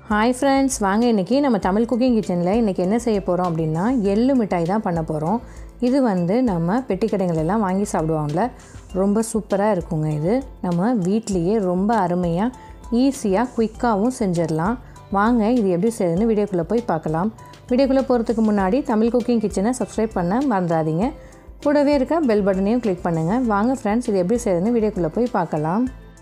hi friends வாங்க இன்றைக்கி நம்ம தமிழ் குக்கிங் கிச்சனில் இன்றைக்கி என்ன செய்ய போகிறோம் அப்படின்னா எள்ளு மிட்டாய் தான் பண்ண போகிறோம் இது வந்து நம்ம பெட்டி கடைகள் எல்லாம் வாங்கி சாப்பிடுவோம்ல ரொம்ப சூப்பராக இருக்குங்க இது நம்ம வீட்லேயே ரொம்ப அருமையாக ஈஸியாக குயிக்காகவும் செஞ்சிடலாம் வாங்க இது எப்படி செய்யுதுன்னு வீடியோக்குள்ளே போய் பார்க்கலாம் வீடியோக்குள்ளே போகிறதுக்கு முன்னாடி தமிழ் குக்கிங் கிச்சனை சப்ஸ்கிரைப் பண்ண மறந்துடாதீங்க கூடவே இருக்க பெல் பட்டனையும் கிளிக் பண்ணுங்கள் வாங்க ஃப்ரெண்ட்ஸ் இது எப்படி செய்யுதுன்னு வீடியோக்குள்ளே போய் பார்க்கலாம்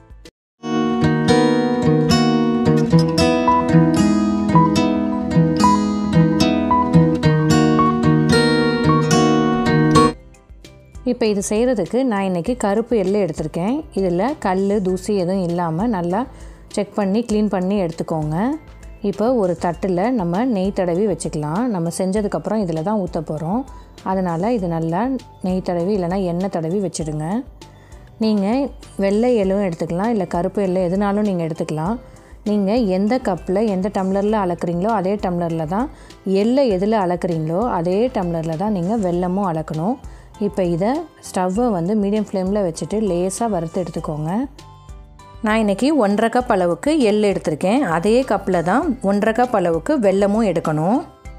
இப்போ இது செய்கிறதுக்கு நான் இன்றைக்கி கருப்பு எள்ளு எடுத்திருக்கேன் இதில் கல் தூசி எதுவும் இல்லாமல் நல்லா செக் பண்ணி க்ளீன் பண்ணி எடுத்துக்கோங்க இப்போ ஒரு தட்டில் நம்ம நெய் தடவி வச்சுக்கலாம் நம்ம செஞ்சதுக்கப்புறம் இதில் தான் ஊற்ற போகிறோம் அதனால் இது நல்லா நெய் தடவி இல்லைனா எண்ணெய் தடவி வச்சுடுங்க நீங்கள் வெள்ளை எள்ளும் எடுத்துக்கலாம் இல்லை கருப்பு எள்ளு எதுனாலும் நீங்கள் எடுத்துக்கலாம் நீங்கள் எந்த கப்பில் எந்த டம்ளரில் அளக்குறீங்களோ அதே டம்ளரில் தான் எள்ளை எதில் அளக்குறீங்களோ அதே டம்ளரில் தான் நீங்கள் வெல்லமும் அளக்கணும் இப்போ இதை ஸ்டவ்வை வந்து மீடியம் ஃப்ளேமில் வச்சுட்டு லேசாக வறுத்து எடுத்துக்கோங்க நான் இன்றைக்கி ஒன்றரை கப் அளவுக்கு எள் எடுத்திருக்கேன் அதே கப்பில் தான் ஒன்றரை கப் அளவுக்கு வெல்லமும் எடுக்கணும்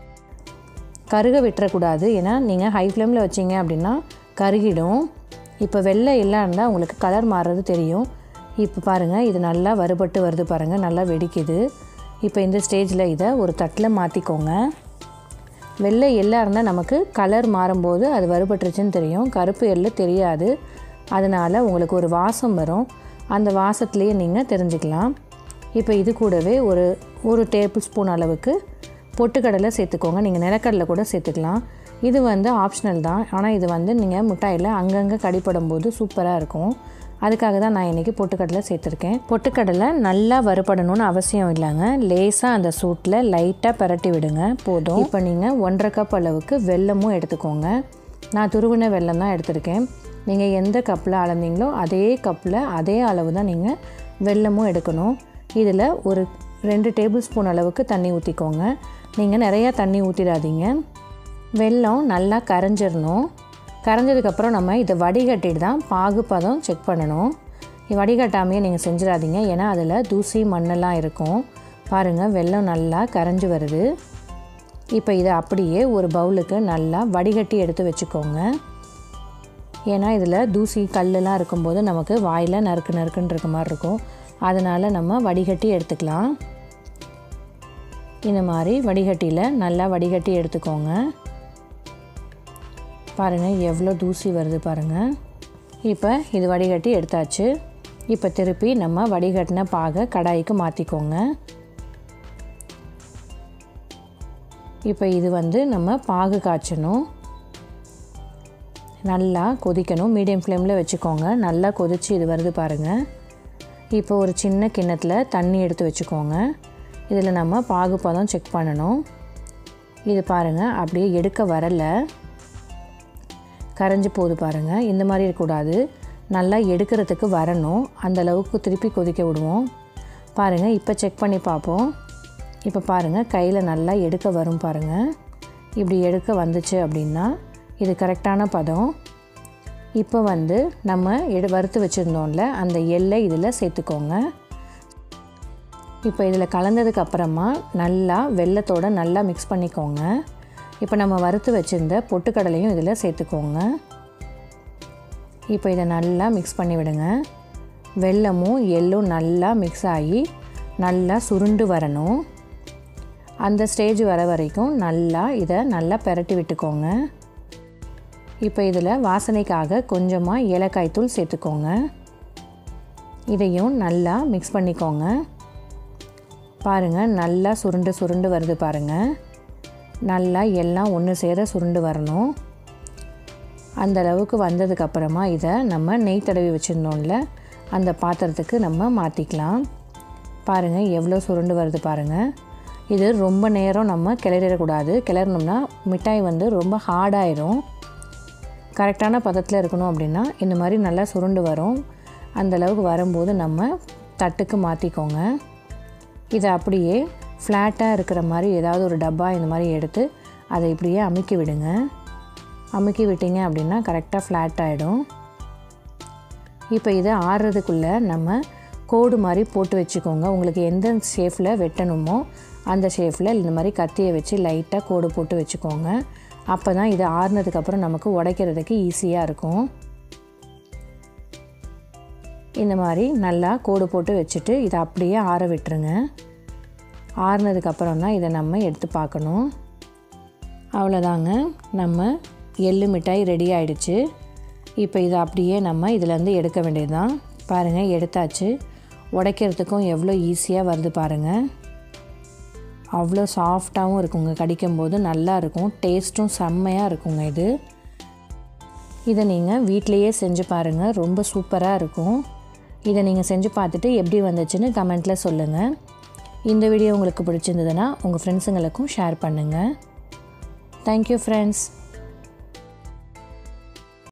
கருக விட்டுறக்கூடாது ஏன்னா நீங்கள் ஹை ஃப்ளேமில் வச்சிங்க அப்படின்னா கருகிடும் இப்போ வெள்ளை எல்லாம் இருந்தால் உங்களுக்கு கலர் மாறுறது தெரியும் இப்போ பாருங்கள் இது நல்லா வறுபட்டு வருது பாருங்கள் நல்லா வெடிக்குது இப்போ இந்த ஸ்டேஜில் இதை ஒரு தட்டில் மாற்றிக்கோங்க வெள்ளை எள்ளாக இருந்தால் நமக்கு கலர் மாறும்போது அது வறுபட்டுருச்சுன்னு தெரியும் கருப்பு எள்ளு தெரியாது அதனால் உங்களுக்கு ஒரு வாசம் வரும் அந்த வாசத்துலேயே நீங்கள் தெரிஞ்சுக்கலாம் இப்போ இது கூடவே ஒரு ஒரு டேபிள் ஸ்பூன் அளவுக்கு பொட்டுக்கடலை சேர்த்துக்கோங்க நீங்கள் நிலக்கடலை கூட சேர்த்துக்கலாம் இது வந்து ஆப்ஷனல் தான் ஆனால் இது வந்து நீங்கள் மிட்டாயில் அங்கங்கே கடிப்படும் போது சூப்பராக இருக்கும் அதுக்காக தான் நான் இன்றைக்கி பொட்டுக்கடலை சேர்த்துருக்கேன் பொட்டுக்கடலை நல்லா வறுபடணும்னு அவசியம் இல்லைங்க லேசாக அந்த சூட்டில் லைட்டாக பரட்டி விடுங்க போதும் இப்போ நீங்கள் ஒன்றரை கப் அளவுக்கு வெல்லமும் எடுத்துக்கோங்க நான் துருவின வெல்லம் தான் எடுத்திருக்கேன் நீங்கள் எந்த கப்பில் அளந்தீங்களோ அதே கப்பில் அதே அளவு தான் நீங்கள் வெல்லமும் எடுக்கணும் இதில் ஒரு ரெண்டு டேபிள் ஸ்பூன் அளவுக்கு தண்ணி ஊற்றிக்கோங்க நீங்கள் நிறையா தண்ணி ஊற்றிடாதீங்க வெல்லம் நல்லா கரைஞ்சிடணும் கரைஞ்சதுக்கப்புறம் நம்ம இதை வடிகட்டிட்டு தான் பாகுப்பதம் செக் பண்ணணும் வடிகட்டாமையே நீங்கள் செஞ்சிடாதீங்க ஏன்னா அதில் தூசி மண்ணெல்லாம் இருக்கும் பாருங்கள் வெல்லம் நல்லா கரைஞ்சி வருது இப்போ இதை அப்படியே ஒரு பவுலுக்கு நல்லா வடிகட்டி எடுத்து வச்சுக்கோங்க ஏன்னா இதில் தூசி கல்லெல்லாம் இருக்கும்போது நமக்கு வாயில் நறுக்கு நறுக்குன்னு இருக்க மாதிரி இருக்கும் அதனால் நம்ம வடிகட்டி எடுத்துக்கலாம் இந்த மாதிரி வடிகட்டியில் நல்லா வடிகட்டி எடுத்துக்கோங்க பாருங்கள் எவ்வளோ தூசி வருது பாருங்கள் இப்போ இது வடிகட்டி எடுத்தாச்சு இப்போ திருப்பி நம்ம வடிகட்டின பாகை கடாய்க்கு மாற்றிக்கோங்க இப்போ இது வந்து நம்ம பாகு காய்ச்சணும் நல்லா கொதிக்கணும் மீடியம் ஃப்ளேமில் வச்சுக்கோங்க நல்லா கொதித்து இது வருது பாருங்கள் இப்போ ஒரு சின்ன கிண்ணத்தில் தண்ணி எடுத்து வச்சுக்கோங்க இதில் நம்ம பாகுப்பதம் செக் பண்ணணும் இது பாருங்கள் அப்படியே எடுக்க வரலை கரைஞ்சி போகுது பாருங்கள் இந்த மாதிரி இருக்கக்கூடாது நல்லா எடுக்கிறதுக்கு வரணும் அந்த அளவுக்கு திருப்பி கொதிக்க விடுவோம் பாருங்கள் இப்போ செக் பண்ணி பார்ப்போம் இப்போ பாருங்கள் கையில் நல்லா எடுக்க வரும் பாருங்கள் இப்படி எடுக்க வந்துச்சு அப்படின்னா இது கரெக்டான பதம் இப்போ வந்து நம்ம எடு வறுத்து வச்சுருந்தோம்ல அந்த எல்லை இதில் சேர்த்துக்கோங்க இப்போ இதில் கலந்ததுக்கு அப்புறமா நல்லா வெள்ளத்தோடு நல்லா மிக்ஸ் பண்ணிக்கோங்க இப்போ நம்ம வறுத்து வச்சுருந்த பொட்டுக்கடலையும் இதில் சேர்த்துக்கோங்க இப்போ இதை நல்லா மிக்ஸ் பண்ணி விடுங்க வெல்லமும் எள்ளும் நல்லா மிக்ஸ் ஆகி நல்லா சுருண்டு வரணும் அந்த ஸ்டேஜ் வர வரைக்கும் நல்லா இதை நல்லா பெரட்டி விட்டுக்கோங்க இப்போ இதில் வாசனைக்காக கொஞ்சமாக ஏலக்காய் தூள் சேர்த்துக்கோங்க இதையும் நல்லா மிக்ஸ் பண்ணிக்கோங்க பாருங்கள் நல்லா சுருண்டு சுருண்டு வருது பாருங்கள் நல்லா எல்லாம் ஒன்று சேர சுருண்டு வரணும் அந்த அளவுக்கு வந்ததுக்கப்புறமா இதை நம்ம நெய் தடவி வச்சுருந்தோம்ல அந்த பாத்திரத்துக்கு நம்ம மாற்றிக்கலாம் பாருங்கள் எவ்வளோ சுருண்டு வருது பாருங்கள் இது ரொம்ப நேரம் நம்ம கிளறிடக்கூடாது கிளறினோம்னா மிட்டாய் வந்து ரொம்ப ஹார்டாயிரும் கரெக்டான பதத்தில் இருக்கணும் அப்படின்னா இந்த மாதிரி நல்லா சுருண்டு வரும் அந்த அளவுக்கு வரும்போது நம்ம தட்டுக்கு மாற்றிக்கோங்க இதை அப்படியே ஃப்ளாட்டாக இருக்கிற மாதிரி ஏதாவது ஒரு டப்பா இந்த மாதிரி எடுத்து அதை இப்படியே அமுக்கி விடுங்க அமுக்கி விட்டீங்க அப்படின்னா கரெக்டாக ஃப்ளாட் ஆகிடும் இப்போ இதை ஆறுறதுக்குள்ளே நம்ம கோடு மாதிரி போட்டு வச்சுக்கோங்க உங்களுக்கு எந்த ஷேஃபில் வெட்டணுமோ அந்த ஷேஃபில் இந்த மாதிரி கத்தியை வச்சு லைட்டாக கோடு போட்டு வச்சுக்கோங்க அப்போ தான் இது ஆறுனதுக்கப்புறம் நமக்கு உடைக்கிறதுக்கு ஈஸியாக இருக்கும் இந்த மாதிரி நல்லா கோடு போட்டு வச்சுட்டு இதை அப்படியே ஆற விட்டுருங்க ஆறுனதுக்கப்புறம் தான் இதை நம்ம எடுத்து பார்க்கணும் அவ்வளோதாங்க நம்ம எள்ளு மிட்டாய் ரெடி ஆயிடுச்சு இப்போ இதை அப்படியே நம்ம இதிலேருந்து எடுக்க வேண்டியது தான் பாருங்கள் எடுத்தாச்சு உடைக்கிறதுக்கும் எவ்வளோ ஈஸியாக வருது பாருங்கள் அவ்வளோ சாஃப்டாகவும் இருக்குங்க கடிக்கும்போது நல்லா இருக்கும் டேஸ்ட்டும் செம்மையாக இருக்குங்க இது இதை நீங்கள் வீட்டிலையே செஞ்சு பாருங்கள் ரொம்ப சூப்பராக இருக்கும் இதை நீங்கள் செஞ்சு பார்த்துட்டு எப்படி வந்துச்சுன்னு கமெண்ட்டில் சொல்லுங்கள் இந்த வீடியோ உங்களுக்கு பிடிச்சிருந்ததுன்னா உங்கள் ஃப்ரெண்ட்ஸுங்களுக்கும் ஷேர் பண்ணுங்கள் தேங்க்யூ ஃப்ரெண்ட்ஸ்